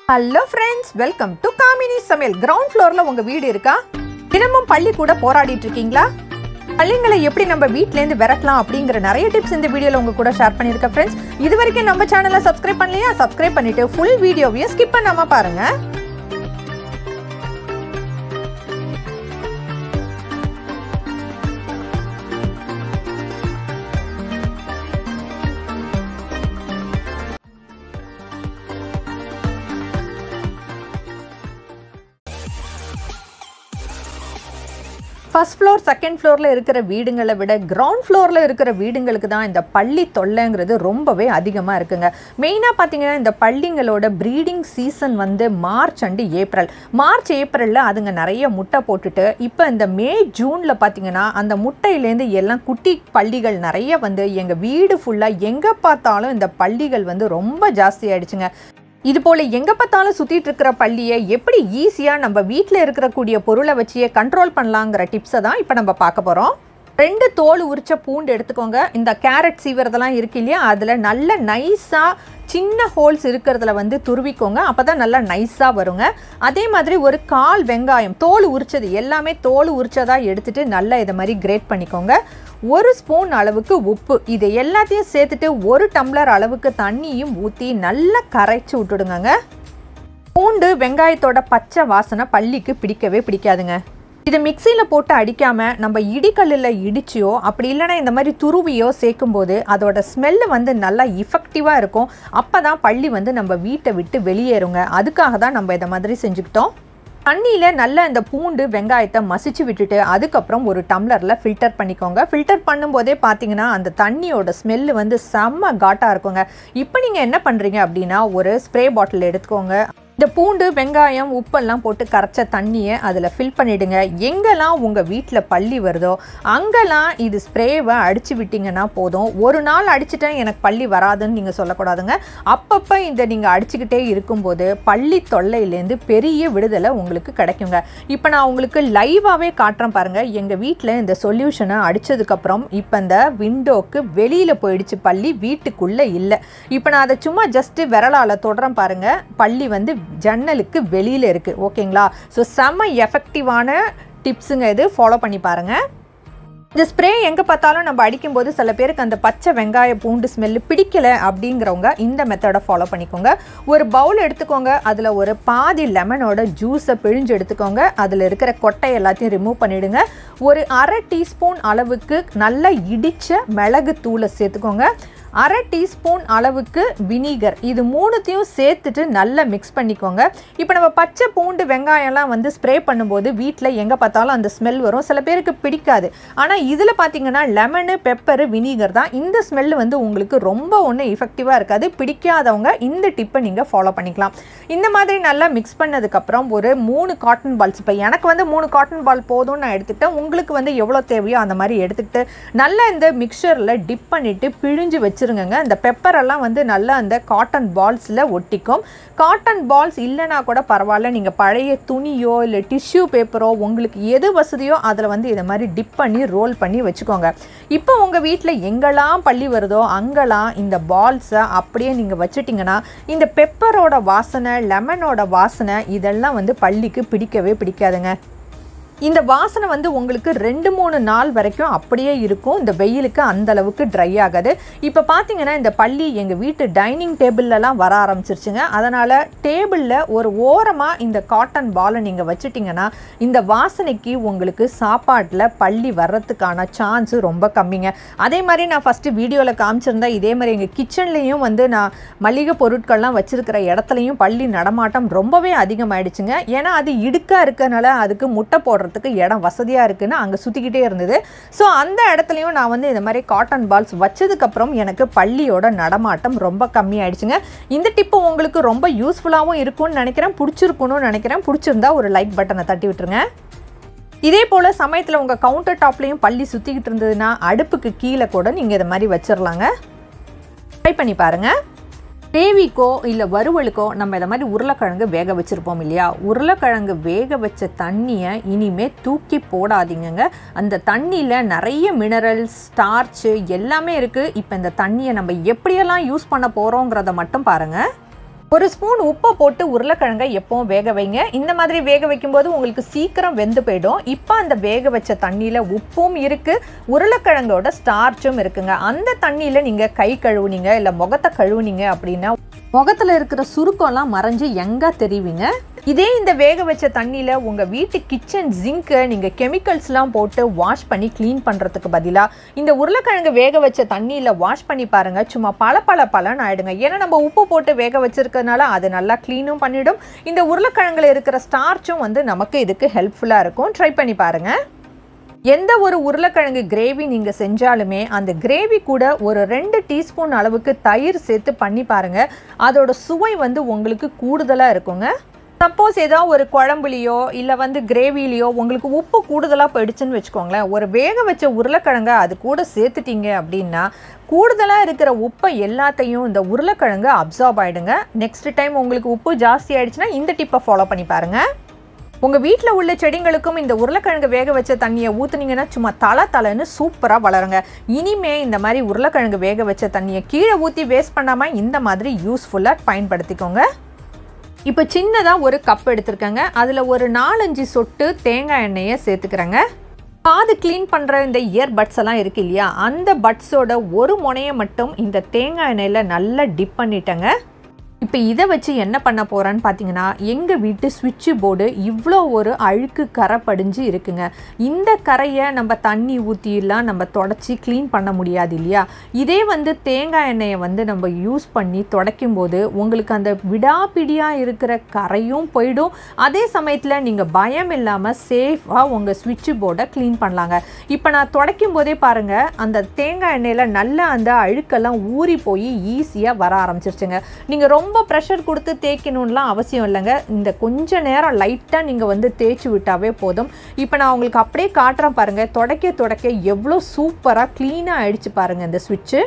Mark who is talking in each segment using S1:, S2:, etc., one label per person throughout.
S1: Hello friends welcome to Kamini சமையல் ground ஃப்ளோர்ல உங்க வீடு இருக்கா தினமும் பள்ளி கூட போராடிட்டு இருக்கீங்களா பள்ளிங்களை எப்படி நம்ம வீட்லேருந்து விரட்டலாம் அப்படிங்கிற நிறைய டிப்ஸ் இந்த வீடியோவில் உங்க கூட ஷேர் பண்ணியிருக்கேன் ஃப்ரெண்ட்ஸ் இது வரைக்கும் நம்ம சேனலை சப்ஸ்கிரைப் பண்ணலையா சப்ஸ்கிரைப் பண்ணிட்டு ஃபுல் வீடியோவையும் ஸ்கிப் பண்ணாம பாருங்க ஃபர்ஸ்ட் ஃப்ளோர் செகண்ட் ஃப்ளோரில் இருக்கிற வீடுங்களை விட கிரவுண்ட் ஃப்ளோரில் இருக்கிற வீடுங்களுக்கு தான் இந்த பள்ளி தொல்லைங்கிறது ரொம்பவே அதிகமாக இருக்குங்க மெயினாக பார்த்தீங்கன்னா இந்த பள்ளிங்களோட ப்ரீடிங் சீசன் வந்து மார்ச் அண்டு ஏப்ரல் மார்ச் ஏப்ரலில் அதுங்க நிறைய முட்டை போட்டுட்டு இப்போ இந்த மே ஜூனில் பார்த்தீங்கன்னா அந்த முட்டையிலேருந்து எல்லாம் குட்டி பள்ளிகள் நிறைய வந்து எங்கள் வீடு ஃபுல்லாக எங்கே பார்த்தாலும் இந்த பள்ளிகள் வந்து ரொம்ப ஜாஸ்தி ஆயிடுச்சுங்க இது போல் எங்கே பார்த்தாலும் சுற்றிட்டு இருக்கிற பள்ளியை எப்படி ஈஸியாக நம்ம வீட்டில் இருக்கக்கூடிய பொருளை வச்சியே கண்ட்ரோல் பண்ணலாங்கிற டிப்ஸை தான் இப்போ நம்ம பார்க்க போகிறோம் ரெண்டு தோல் உரிச்ச பூண்டு எடுத்துக்கோங்க இந்த கேரட் சீவரதெல்லாம் இருக்கு இல்லையா அதில் நல்ல நைஸாக சின்ன ஹோல்ஸ் இருக்கிறதுல வந்து துருவிக்கோங்க அப்போ தான் நல்லா நைஸாக வருங்க அதே மாதிரி ஒரு கால் வெங்காயம் தோல் உரிச்சது எல்லாமே தோல் உரிச்சதாக எடுத்துட்டு நல்லா இதை மாதிரி கிரேட் பண்ணிக்கோங்க ஒரு ஸ்பூன் அளவுக்கு உப்பு இது எல்லாத்தையும் சேர்த்துட்டு ஒரு டம்ளர் அளவுக்கு தண்ணியும் ஊற்றி நல்லா கரைச்சி விட்டுடுங்க பூண்டு வெங்காயத்தோட பச்சை வாசனை பள்ளிக்கு பிடிக்கவே பிடிக்காதுங்க இதை மிக்சியில் போட்டு அடிக்காமல் நம்ம இடிக்கல்லில் இடிச்சியோ அப்படி இல்லைன்னா இந்த மாதிரி துருவியோ சேர்க்கும்போது அதோட ஸ்மெல்லு வந்து நல்லா இஃபெக்டிவாக இருக்கும் அப்போ தான் பள்ளி வந்து நம்ம வீட்டை விட்டு வெளியேறுங்க அதுக்காக தான் நம்ம இதை மாதிரி செஞ்சுக்கிட்டோம் தண்ணியில் நல்லா இந்த பூண்டு வெங்காயத்தை மசிச்சு விட்டுட்டு அதுக்கப்புறம் ஒரு டம்ளரில் ஃபில்டர் பண்ணிக்கோங்க ஃபில்டர் பண்ணும்போதே பார்த்தீங்கன்னா அந்த தண்ணியோட ஸ்மெல்லு வந்து செம்ம காட்டாக இருக்குங்க இப்போ நீங்கள் என்ன பண்ணுறீங்க அப்படின்னா ஒரு ஸ்ப்ரே பாட்டில் எடுத்துக்கோங்க இந்த பூண்டு வெங்காயம் உப்பெல்லாம் போட்டு கரைச்ச தண்ணியை அதில் ஃபில் பண்ணிவிடுங்க எங்கெல்லாம் உங்கள் வீட்டில் பள்ளி வருதோ அங்கெல்லாம் இது ஸ்ப்ரேவை அடித்து விட்டிங்கன்னா போதும் ஒரு நாள் அடிச்சிட்டேன் எனக்கு பள்ளி வராதுன்னு நீங்கள் சொல்லக்கூடாதுங்க அப்பப்போ இந்த நீங்கள் அடிச்சுக்கிட்டே இருக்கும்போது பள்ளி தொல்லையிலேருந்து பெரிய விடுதலை உங்களுக்கு கிடைக்குங்க இப்போ நான் உங்களுக்கு லைவாகவே காட்டுறேன் பாருங்கள் எங்கள் வீட்டில் இந்த சொல்யூஷனை அடித்ததுக்கப்புறம் இப்போ இந்த விண்டோக்கு வெளியில் போயிடுச்சு பள்ளி வீட்டுக்குள்ளே இல்லை இப்போ நான் அதை சும்மா ஜஸ்ட்டு விரலால் தொடறேன் பாருங்கள் பள்ளி வந்து ஜன்னலுக்கு வெளியில் இருக்குது ஓகேங்களா ஸோ செம்ம எஃபெக்டிவான டிப்ஸுங்க இது ஃபாலோ பண்ணி பாருங்கள் இந்த ஸ்ப்ரே எங்கே பார்த்தாலும் நம்ம அடிக்கும்போது சில பேருக்கு அந்த பச்சை வெங்காய பூண்டு ஸ்மெல்லு பிடிக்கல அப்படிங்கிறவங்க இந்த மெத்தடை ஃபாலோ பண்ணிக்கோங்க ஒரு பவுல் எடுத்துக்கோங்க அதில் ஒரு பாதி லெமனோட ஜூஸை பிழிஞ்சு எடுத்துக்கோங்க அதில் இருக்கிற கொட்டை எல்லாத்தையும் ரிமூவ் பண்ணிவிடுங்க ஒரு அரை டீஸ்பூன் அளவுக்கு நல்லா இடித்த மிளகு தூளை சேர்த்துக்கோங்க அரை டீஸ்பூன் அளவுக்கு வினிகர் இது மூணுத்தையும் சேர்த்துட்டு நல்லா மிக்ஸ் பண்ணிக்கோங்க இப்போ நம்ம பச்சை பூண்டு வெங்காயம்லாம் வந்து ஸ்ப்ரே பண்ணும்போது வீட்டில் எங்கே பார்த்தாலும் அந்த ஸ்மெல் வரும் சில பேருக்கு பிடிக்காது ஆனால் இதில் பார்த்தீங்கன்னா லெமனு பெப்பரு வினிகர் தான் இந்த ஸ்மெல் வந்து உங்களுக்கு ரொம்ப ஒன்றும் எஃபெக்டிவாக இருக்காது பிடிக்காதவங்க இந்த டிப்பை நீங்கள் ஃபாலோ பண்ணிக்கலாம் இந்த மாதிரி நல்லா மிக்ஸ் பண்ணதுக்கப்புறம் ஒரு மூணு காட்டன் பால்ஸ் இப்போ எனக்கு வந்து மூணு காட்டன் பால் போதும்னு நான் எடுத்துக்கிட்டேன் உங்களுக்கு வந்து எவ்வளோ தேவையோ அந்த மாதிரி எடுத்துக்கிட்டு நல்லா இந்த மிக்சரில் டிப் பண்ணிவிட்டு பிழிஞ்சு வச்சு வச்சுருங்கங்க இந்த பெப்பரெல்லாம் வந்து நல்லா அந்த காட்டன் பால்ஸில் ஒட்டிக்கும் காட்டன் பால்ஸ் இல்லைனா கூட பரவாயில்ல நீங்கள் பழைய துணியோ இல்லை டிஷ்யூ பேப்பரோ உங்களுக்கு எது வசதியோ அதில் வந்து இதை மாதிரி டிப் பண்ணி ரோல் பண்ணி வச்சுக்கோங்க இப்போ உங்கள் வீட்டில் எங்கெல்லாம் பள்ளி வருதோ அங்கெல்லாம் இந்த பால்ஸை அப்படியே நீங்கள் வச்சுட்டிங்கன்னா இந்த பெப்பரோட வாசனை லெமனோட வாசனை இதெல்லாம் வந்து பள்ளிக்கு பிடிக்கவே பிடிக்காதுங்க இந்த வாசனை வந்து உங்களுக்கு ரெண்டு மூணு நாள் வரைக்கும் அப்படியே இருக்கும் இந்த வெயிலுக்கு அந்த அளவுக்கு ட்ரை ஆகாது இப்போ பார்த்தீங்கன்னா இந்த பள்ளி எங்கள் வீட்டு டைனிங் டேபிள்லலாம் வர ஆரம்பிச்சிருச்சுங்க அதனால் டேபிளில் ஒரு ஓரமாக இந்த காட்டன் பாலை நீங்கள் வச்சுட்டிங்கன்னா இந்த வாசனைக்கு உங்களுக்கு சாப்பாட்டில் பள்ளி வர்றதுக்கான சான்ஸு ரொம்ப கம்மிங்க அதே மாதிரி நான் ஃபஸ்ட்டு வீடியோவில் காமிச்சிருந்தேன் இதே மாதிரி எங்கள் கிச்சன்லேயும் வந்து நான் மளிகை பொருட்கள்லாம் வச்சுருக்கிற இடத்துலையும் பள்ளி நடமாட்டம் ரொம்பவே அதிகமாயிடுச்சுங்க ஏன்னா அது இடுக்காக இருக்கனால அதுக்கு முட்டை போடுற போடுறதுக்கு இடம் வசதியாக இருக்குன்னு அங்கே சுற்றிக்கிட்டே இருந்தது ஸோ அந்த இடத்துலையும் நான் வந்து இந்த மாதிரி காட்டன் பால்ஸ் வச்சதுக்கப்புறம் எனக்கு பள்ளியோட நடமாட்டம் ரொம்ப கம்மியாயிடுச்சுங்க இந்த டிப்பு உங்களுக்கு ரொம்ப யூஸ்ஃபுல்லாகவும் இருக்கும்னு நினைக்கிறேன் பிடிச்சிருக்கணும்னு நினைக்கிறேன் பிடிச்சிருந்தா ஒரு லைக் பட்டனை தட்டி விட்டுருங்க இதே போல் சமயத்தில் உங்கள் கவுண்டர் டாப்லேயும் பள்ளி சுற்றிக்கிட்டு இருந்ததுன்னா அடுப்புக்கு கீழே கூட நீங்கள் இதை மாதிரி வச்சிடலாங்க ட்ரை பண்ணி பாருங்கள் கிரேவிக்கோ இல்லை வறுவலுக்கோ நம்ம இதை மாதிரி உருளைக்கிழங்கு வேக வச்சுருப்போம் இல்லையா உருளைக்கிழங்கு வேக வச்ச தண்ணியை இனிமே தூக்கி போடாதீங்கங்க அந்த தண்ணியில் நிறைய மினரல்ஸ் ஸ்டார்ச்சு எல்லாமே இருக்குது இப்போ இந்த தண்ணியை நம்ம எப்படியெல்லாம் யூஸ் பண்ண போகிறோங்கிறத மட்டும் பாருங்கள் ஒரு ஸ்பூன் உப்பை போட்டு உருளைக்கிழங்கை எப்பவும் வேக வைங்க இந்த மாதிரி வேக வைக்கும்போது உங்களுக்கு சீக்கிரம் வெந்து போயிடும் இப்போ அந்த வேக வச்ச தண்ணியில் உப்பும் இருக்குது உருளைக்கிழங்கோட ஸ்டார்ச்சும் இருக்குங்க அந்த தண்ணியில் நீங்கள் கை கழுவுனீங்க இல்லை முகத்தை கழுவுனீங்க அப்படின்னா முகத்தில் இருக்கிற சுருக்கம்லாம் மறைஞ்சு எங்கே தெரிவிங்க இதே இந்த வேக வச்ச தண்ணியில் உங்கள் வீட்டு கிச்சன் ஜிங்க்கை நீங்கள் கெமிக்கல்ஸ்லாம் போட்டு வாஷ் பண்ணி க்ளீன் பண்ணுறதுக்கு பதிலாக இந்த உருளைக்கிழங்கு வேக வச்ச தண்ணியில் வாஷ் பண்ணி பாருங்கள் சும்மா பல பல பலன் ஆகிடுங்க ஏன்னா நம்ம உப்பு போட்டு வேக வச்சிருக்கனால அது நல்லா க்ளீனும் பண்ணிடும் இந்த உருளைக்கிழங்குல இருக்கிற ஸ்டார்ச்சும் வந்து நமக்கு இதுக்கு ஹெல்ப்ஃபுல்லாக இருக்கும் ட்ரை பண்ணி பாருங்கள் எந்த ஒரு உருளைக்கிழங்கு கிரேவி நீங்கள் செஞ்சாலுமே அந்த கிரேவி கூட ஒரு ரெண்டு டீஸ்பூன் அளவுக்கு தயிர் சேர்த்து பண்ணி பாருங்கள் அதோட சுவை வந்து உங்களுக்கு கூடுதலாக இருக்குங்க சப்போஸ் ஏதோ ஒரு குழம்புலையோ இல்லை வந்து கிரேவிலையோ உங்களுக்கு உப்பு கூடுதலாக போயிடுச்சுன்னு வச்சுக்கோங்களேன் ஒரு வேக வச்ச உருளைக்கிழங்க அது கூட சேர்த்துட்டீங்க அப்படின்னா கூடுதலாக இருக்கிற உப்பை எல்லாத்தையும் இந்த உருளைக்கிழங்கு அப்சார்ப் ஆகிடுங்க நெக்ஸ்ட் டைம் உங்களுக்கு உப்பு ஜாஸ்தி ஆயிடுச்சுன்னா இந்த டிப்பை ஃபாலோ பண்ணி பாருங்கள் உங்கள் வீட்டில் உள்ள செடிங்களுக்கும் இந்த உருளைக்கிழங்கு வேக வச்ச தண்ணியை ஊற்றுனீங்கன்னா சும்மா தலை தலைன்னு சூப்பராக வளருங்க இனிமே இந்த மாதிரி உருளைக்கிழங்கு வேக வச்ச தண்ணியை கீழே ஊற்றி வேஸ்ட் பண்ணாமல் இந்த மாதிரி யூஸ்ஃபுல்லாக பயன்படுத்திக்கோங்க இப்போ சின்னதாக ஒரு கப் எடுத்திருக்கேங்க அதில் ஒரு நாலஞ்சு சொட்டு தேங்காய் எண்ணெயை சேர்த்துக்கிறேங்க காது க்ளீன் பண்ணுற இந்த இயர் பட்ஸ் எல்லாம் இருக்கு இல்லையா அந்த பட்ஸோட ஒரு முனையை மட்டும் இந்த தேங்காய் எண்ணெயில் நல்லா டிப் பண்ணிட்டேங்க இப்போ இதை வச்சு என்ன பண்ண போகிறேன்னு பார்த்தீங்கன்னா எங்கள் வீட்டு சுவிட்சு போர்டு இவ்வளோ ஒரு அழுக்கு கரை படிஞ்சு இருக்குங்க இந்த கரையை நம்ம தண்ணி ஊற்றிலாம் நம்ம தொடச்சி க்ளீன் பண்ண முடியாது இல்லையா இதே வந்து தேங்காய் எண்ணெயை வந்து நம்ம யூஸ் பண்ணி துடைக்கும் போது உங்களுக்கு அந்த விடாப்பிடியாக இருக்கிற கரையும் போயிடும் அதே சமயத்தில் நீங்கள் பயம் இல்லாமல் சேஃபாக உங்கள் சுவிட்சு போர்டை க்ளீன் பண்ணலாங்க இப்போ நான் துடைக்கும் போதே பாருங்கள் அந்த தேங்காய் எண்ணெயில் நல்லா அந்த அழுக்கெல்லாம் ஊறி போய் ஈஸியாக வர ஆரம்பிச்சிருச்சுங்க நீங்கள் ரொம்ப ரொம்ப ப்ரெஷர் கொடுத்து தேய்க்கணும்லாம் அவசியம் இல்லைங்க இந்த கொஞ்ச நேரம் லைட்டாக நீங்கள் வந்து தேய்ச்சி விட்டாவே போதும் இப்போ நான் உங்களுக்கு அப்படியே காட்டுறேன் பாருங்கள் தொடக்க தொடக்க எவ்வளோ சூப்பராக க்ளீனாக ஆயிடுச்சு பாருங்கள் இந்த சுவிட்சு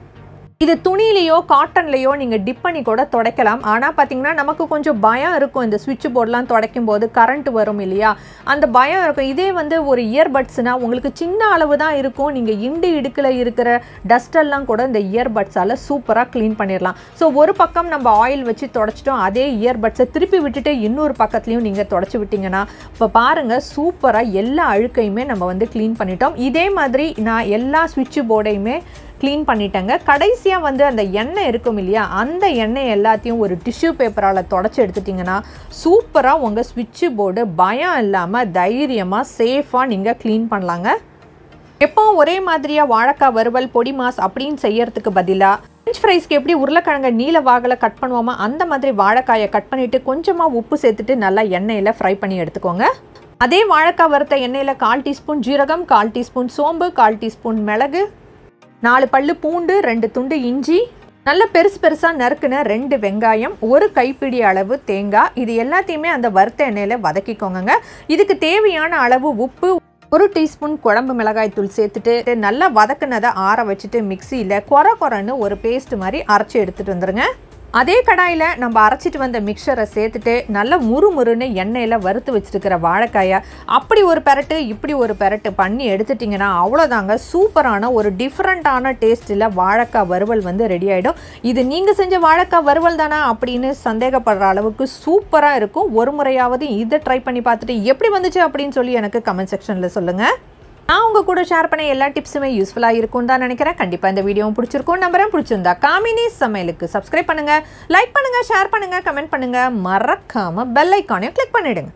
S1: இது துணியிலையோ காட்டன்லையோ நீங்கள் டிப் பண்ணி கூட துடைக்கலாம் ஆனால் பார்த்தீங்கன்னா நமக்கு கொஞ்சம் பயம் இருக்கும் இந்த சுவிட்ச் போர்டெலாம் துடைக்கும் போது கரண்ட் வரும் இல்லையா அந்த பயம் இருக்கும் இதே வந்து ஒரு இயர்பட்ஸ்னால் உங்களுக்கு சின்ன அளவு தான் இருக்கும் நீங்கள் இண்டு இடுக்கில் இருக்கிற டஸ்டெல்லாம் கூட இந்த இயர்பட்ஸால் சூப்பராக க்ளீன் பண்ணிடலாம் ஸோ ஒரு பக்கம் நம்ம ஆயில் வச்சு தொடச்சிட்டோம் அதே இயர்பட்ஸை திருப்பி விட்டுட்டு இன்னொரு பக்கத்துலையும் நீங்கள் தொடச்சி விட்டிங்கன்னா இப்போ பாருங்கள் சூப்பராக எல்லா அழுக்கையுமே நம்ம வந்து க்ளீன் பண்ணிட்டோம் இதே மாதிரி நான் எல்லா சுவிட்ச் போர்டையுமே க்ளீன் பண்ணிட்டேங்க கடைசியாக வந்து அந்த எண்ணெய் இருக்கும் இல்லையா அந்த எண்ணெய் எல்லாத்தையும் ஒரு டிஷ்யூ பேப்பரால் தொடச்சி எடுத்துட்டிங்கன்னா சூப்பராக உங்கள் சுவிட்சு போர்டு பயம் இல்லாமல் தைரியமாக சேஃபாக நீங்கள் க்ளீன் பண்ணலாங்க எப்போ ஒரே மாதிரியாக வாழைக்காய் வறுவல் பொடி மாஸ் அப்படின்னு செய்யறதுக்கு பதிலாக ஃப்ரெஞ்ச் ஃப்ரைஸ்க்கு எப்படி உருளைக்கிழங்க நீல வாகலை கட் பண்ணுவோமோ அந்த மாதிரி வாழைக்காயை கட் பண்ணிவிட்டு கொஞ்சமாக உப்பு சேர்த்துட்டு நல்லா எண்ணெயில் ஃப்ரை பண்ணி எடுத்துக்கோங்க அதே வாழைக்காய் வறுத்த எண்ணெயில் கால் டீஸ்பூன் ஜீரகம் கால் டீஸ்பூன் சோம்பு கால் டீஸ்பூன் மிளகு நாலு பல்லு பூண்டு ரெண்டு துண்டு இஞ்சி நல்ல பெருசு பெருசாக நறுக்குன ரெண்டு வெங்காயம் ஒரு கைப்பிடி அளவு தேங்காய் இது எல்லாத்தையுமே அந்த வறுத்த எண்ணெயில் வதக்கிக்கோங்க இதுக்கு தேவையான அளவு உப்பு ஒரு டீஸ்பூன் குழம்பு மிளகாய் தூள் சேர்த்துட்டு நல்லா வதக்குனதை ஆற வச்சுட்டு மிக்சியில் கொர கொரன்னு ஒரு பேஸ்ட் மாதிரி அரைச்சி எடுத்துகிட்டு வந்துடுங்க அதே கடாயில் நம்ம அரைச்சிட்டு வந்த மிக்சரை சேர்த்துட்டு நல்லா முறுமுறுன்னு எண்ணெயில் வறுத்து வச்சுருக்கிற வாழைக்காயை அப்படி ஒரு பெரட்டு இப்படி ஒரு பெரட்டு பண்ணி எடுத்துட்டிங்கன்னா அவ்வளோதாங்க சூப்பரான ஒரு டிஃப்ரெண்ட்டான டேஸ்ட்டில் வாழைக்காய் வறுவல் வந்து ரெடி ஆகிடும் இது நீங்கள் செஞ்ச வாழைக்காய் வறுவல் தானே அப்படின்னு சந்தேகப்படுற அளவுக்கு சூப்பராக இருக்கும் ஒரு முறையாவது இதை ட்ரை பண்ணி பார்த்துட்டு எப்படி வந்துச்சு அப்படின்னு சொல்லி எனக்கு கமெண்ட் செக்ஷனில் சொல்லுங்கள் நான் உங்கள் கூட ஷேர் பண்ண எல்லா டிப்ஸுமே யூஸ்ஃபுல்லாக இருக்கும் தான் நினைக்கிறேன் கண்டிப்பாக இந்த வீடியோவும் பிடிச்சிருக்கும் நம்புறேன் பிடிச்சிருந்தா காமினி சமையலுக்கு சப்ஸ்கிரைப் பண்ணுங்கள் லைக் பண்ணுங்கள் ஷேர் பண்ணுங்கள் கமெண்ட் பண்ணுங்கள் மறக்காமல் பெல் ஐக்கானையும் கிளிக் பண்ணிவிடுங்க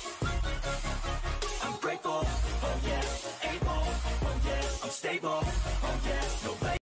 S2: I'm grateful, oh yeah, able, oh yeah, I'm stable.